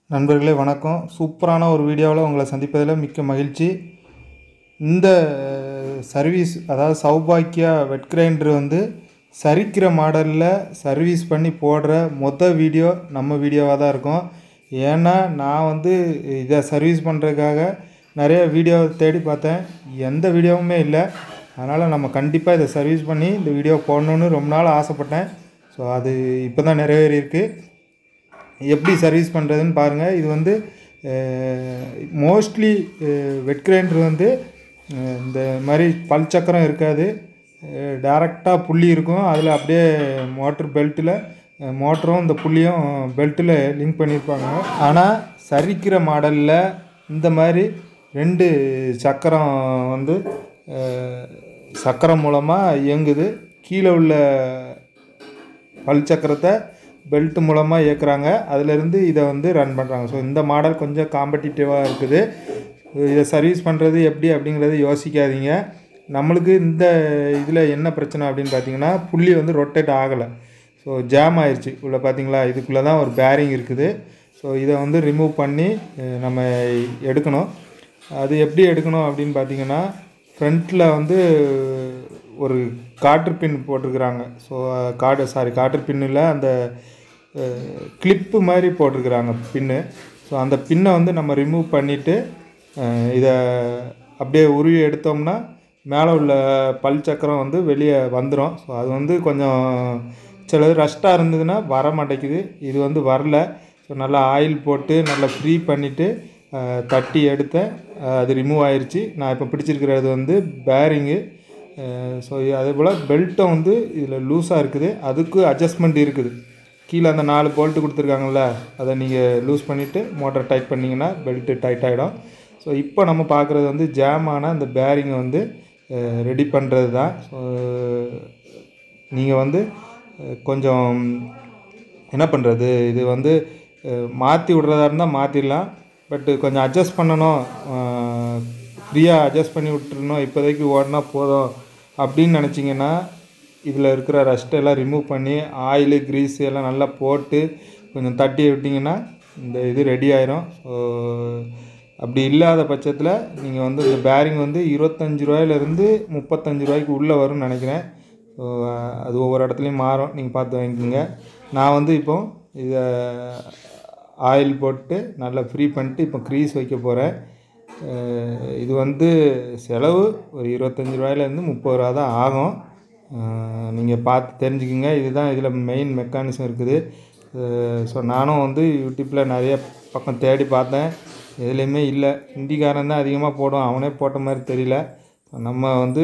நண்பர்களே வணக்கம் சூப்பரான ஒரு வீடியோவில் உங்களை சந்திப்பதில் மிக்க மகிழ்ச்சி இந்த சர்வீஸ் அதாவது சௌபாக்கியா வெட் கிரைண்டர் வந்து சரிக்கிற மாடலில் சர்வீஸ் பண்ணி போடுற மொத வீடியோ நம்ம வீடியோவாக தான் இருக்கும் ஏன்னா நான் வந்து இதை சர்வீஸ் பண்ணுறதுக்காக நிறைய வீடியோ தேடி பார்த்தேன் எந்த வீடியோவுமே இல்லை அதனால் நம்ம கண்டிப்பாக இதை சர்வீஸ் பண்ணி இந்த வீடியோ போடணுன்னு ரொம்ப நாள் ஆசைப்பட்டேன் ஸோ அது இப்போ தான் நிறைவேறியிருக்கு எப்படி சர்வீஸ் பண்ணுறதுன்னு பாருங்கள் இது வந்து மோஸ்ட்லி வெட் கிரைண்டர் வந்து அஹ், இந்த மாதிரி பல் சக்கரம் இருக்காது டேரெக்டாக புள்ளி இருக்கும் அதில் அப்படியே மோட்ரு பெல்ட்டில் மோட்டரும் இந்த புள்ளியும் பெல்ட்டில் லிங்க் பண்ணியிருப்பாங்க ஆனால் சரிக்கிற மாடலில் இந்த மாதிரி ரெண்டு சக்கரம் வந்து அஹ், சக்கரம் மூலமாக இயங்குது கீழே உள்ள பல் சக்கரத்தை பெல்ட் மூலமாக இயக்குறாங்க அதிலிருந்து இதை வந்து ரன் பண்ணுறாங்க ஸோ இந்த மாடல் கொஞ்சம் காம்படிட்டிவாக இருக்குது இதை சர்வீஸ் பண்ணுறது எப்படி அப்படிங்கிறத யோசிக்காதீங்க நம்மளுக்கு இந்த இதில் என்ன பிரச்சனை அப்படின்னு பார்த்தீங்கன்னா புள்ளி வந்து ரொட்டேட் ஆகலை ஸோ ஜாம் ஆயிடுச்சு உள்ள பார்த்தீங்களா இதுக்குள்ளே தான் ஒரு பேரிங் இருக்குது ஸோ இதை வந்து ரிமூவ் பண்ணி அஹ், நம்ம எடுக்கணும் அது எப்படி எடுக்கணும் அப்படின்னு பார்த்தீங்கன்னா ஃப்ரண்ட்டில் வந்து ஒரு காற்று பின் போட்டிருக்கிறாங்க ஸோ காடு சாரி காற்று பின்னில் அந்த கிளிப்பு மாதிரி போட்டிருக்கிறாங்க பின்னு ஸோ அந்த பின்னை வந்து நம்ம ரிமூவ் பண்ணிவிட்டு இதை அப்படியே உருவி எடுத்தோம்னா மேலே உள்ள பல் சக்கரம் வந்து வெளியே வந்துடும் ஸோ அது வந்து கொஞ்சம் சிலது ரஷ்டாக இருந்ததுன்னா வர மாட்டேங்குது இது வந்து வரல ஸோ நல்லா ஆயில் போட்டு நல்லா ஃப்ரீ பண்ணிவிட்டு தட்டி எடுத்தேன் அஹ் அது ரிமூவ் ஆயிருச்சு நான் இப்போ பிடிச்சிருக்கிறது வந்து பேரிங்கு ஸோ அதே போல் பெல்ட்டும் வந்து இதில் லூஸாக இருக்குது அதுக்கு அட்ஜஸ்ட்மெண்ட் இருக்குது கீழே அந்த நாலு போல்ட்டு கொடுத்துருக்காங்கல்ல அதை நீங்கள் லூஸ் பண்ணிவிட்டு மோட்டர் டைட் பண்ணிங்கன்னா பெல்ட்டு டைட் ஆகிடும் ஸோ இப்போ நம்ம பார்க்குறது வந்து ஜாமான அந்த பேரிங்கை வந்து ரெடி பண்ணுறது தான் ஸோ நீங்கள் வந்து அஹ், கொஞ்சம் என்ன பண்ணுறது இது வந்து மாற்றி விட்றதா இருந்தால் மாற்றிடலாம் பட்டு கொஞ்சம் அட்ஜஸ்ட் பண்ணணும் ஃப்ரீயாக அட்ஜஸ்ட் பண்ணி விட்டுறணும் இப்போதைக்கு ஓடினா போதும் அப்படின்னு நினச்சிங்கன்னா இதில் இருக்கிற ரஸ்ட் எல்லாம் ரிமூவ் பண்ணி ஆயிலு கிரீஸ் எல்லாம் நல்லா போட்டு கொஞ்சம் தட்டி விட்டிங்கன்னா இந்த இது ரெடி ஆயிரும் ஸோ அப்படி இல்லாத பட்சத்தில் நீங்கள் வந்து இந்த பேரிங் வந்து இருபத்தஞ்சி ரூபாயிலேருந்து முப்பத்தஞ்சு ரூபாய்க்கு உள்ளே வரும்னு நினைக்கிறேன் ஸோ அது ஒவ்வொரு இடத்துலையும் மாறும் நீங்கள் பார்த்து வாங்கிக்கோங்க நான் வந்து இப்போ இதை ஆயில் போட்டு நல்லா ஃப்ரீ பண்ணிட்டு இப்போ க்ரீஸ் வைக்க போகிறேன் இது வந்து செலவு ஒரு இருபத்தஞ்சி ரூபாயிலேருந்து முப்பது ரூபா தான் ஆகும் நீங்கள் பார்த்து தெரிஞ்சுக்கிங்க இதுதான் இதில் மெயின் மெக்கானிசம் இருக்குது ஸோ நானும் வந்து யூடியூப்பில் நிறைய பக்கம் தேடி பார்த்தேன் எதுலேயுமே இல்லை ஹிந்திக்காரன் தான் அதிகமாக போடும் அவனே போட்ட மாதிரி தெரியல நம்ம வந்து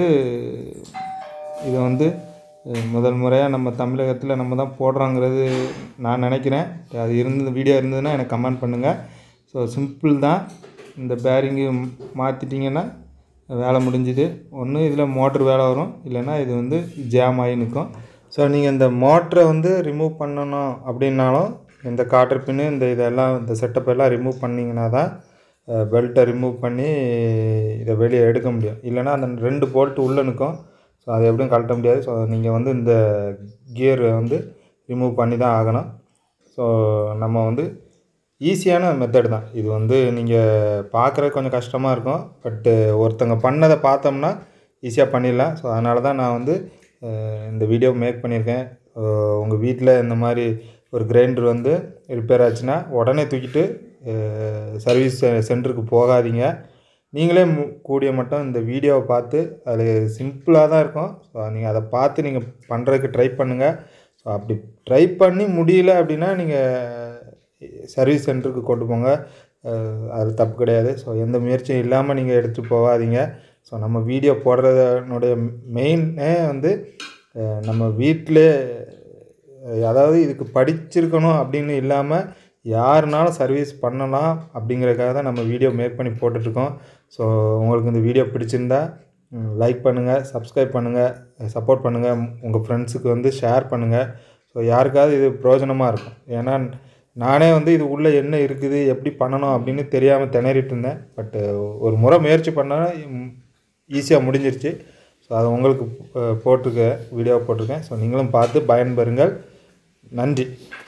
இதை வந்து அஹ், முதல் முறையாக நம்ம தமிழகத்தில் நம்ம தான் போடுறோங்கிறது நான் நினைக்கிறேன் அது இருந்தது வீடியோ இருந்ததுன்னா எனக்கு கமெண்ட் பண்ணுங்கள் ஸோ சிம்பிள் தான் இந்த பேரிங்கு மாற்றிட்டிங்கன்னா வேலை முடிஞ்சுது ஒன்று இதில் மோட்ரு வேலை வரும் இல்லைன்னா இது வந்து ஜாம் ஆகி நிற்கும் ஸோ நீங்கள் இந்த மோட்டரை வந்து ரிமூவ் பண்ணணும் அப்படின்னாலும் இந்த காட்டர் பின்னு இந்த இதெல்லாம் இந்த செட்டப் எல்லாம் ரிமூவ் பண்ணிங்கன்னா தான் பெல்ட்டை ரிமூவ் பண்ணி இதை வெளியே எடுக்க முடியும் இல்லைன்னா அந்த ரெண்டு போல்ட்டு உள்ளே நிற்கும் ஸோ அதை எப்படியும் கழட்ட முடியாது ஸோ நீங்கள் வந்து இந்த கியரை வந்து ரிமூவ் பண்ணி தான் ஆகணும் ஸோ நம்ம வந்து ஈஸியான மெத்தட் தான் இது வந்து நீங்கள் பார்க்குறது கொஞ்சம் கஷ்டமாக இருக்கும் பட்டு ஒருத்தங்க பண்ணதை பார்த்தோம்னா ஈஸியாக பண்ணிடலாம் ஸோ அதனால தான் நான் வந்து அஹ், இந்த வீடியோ மேக் பண்ணியிருக்கேன் உங்கள் வீட்டில் இந்த மாதிரி ஒரு கிரைண்டர் வந்து ரிப்பேர் ஆச்சுன்னா உடனே தூக்கிட்டு சர்வீஸ் சென்டருக்கு போகாதீங்க நீங்களே மு- கூடிய மட்டும் இந்த வீடியோவை பார்த்து அது சிம்பிளாக தான் இருக்கும் ஸோ நீங்கள் அதை பார்த்து நீங்கள் பண்ணுறதுக்கு ட்ரை பண்ணுங்கள் ஸோ அப்படி ட்ரை பண்ணி முடியல அப்படின்னா நீங்கள் சர்வீஸ் சென்டருக்கு கொண்டு போங்க அஹ் அது தப்பு கிடையாது ஸோ எந்த முயற்சியும் இல்லாமல் நீங்கள் எடுத்துகிட்டு போகாதீங்க ஸோ நம்ம வீடியோ போடுறதனுடைய மெயினே வந்து அஹ் நம்ம வீட்டிலே அதாவது இதுக்கு படிச்சிருக்கணும் அப்படின்னு இல்லாமல் யாருனாலும் சர்வீஸ் பண்ணலாம் அப்படிங்கிறதுக்காக தான் நம்ம வீடியோ மேக் பண்ணி போட்டுட்ருக்கோம் ஸோ உங்களுக்கு இந்த வீடியோ பிடிச்சிருந்தா லைக் பண்ணுங்கள் சப்ஸ்கிரைப் பண்ணுங்கள் சப்போர்ட் பண்ணுங்கள் உங்கள் ஃப்ரெண்ட்ஸுக்கு வந்து ஷேர் பண்ணுங்கள் ஸோ யாருக்காவது இது பிரயோஜனமாக இருக்கும் ஏன்னா நானே வந்து இது உள்ளே என்ன இருக்குது எப்படி பண்ணணும் அப்படின்னு தெரியாமல் திணறிட்டு இருந்தேன் பட்டு ஒரு முறை முயற்சி பண்ணால் ஈஸியாக முடிஞ்சிருச்சு ஸோ அதை உங்களுக்கு அஹ், போட்டிருக்க வீடியோ போட்டிருக்கேன் ஸோ நீங்களும் பார்த்து பயன்பெறுங்கள் நன்றி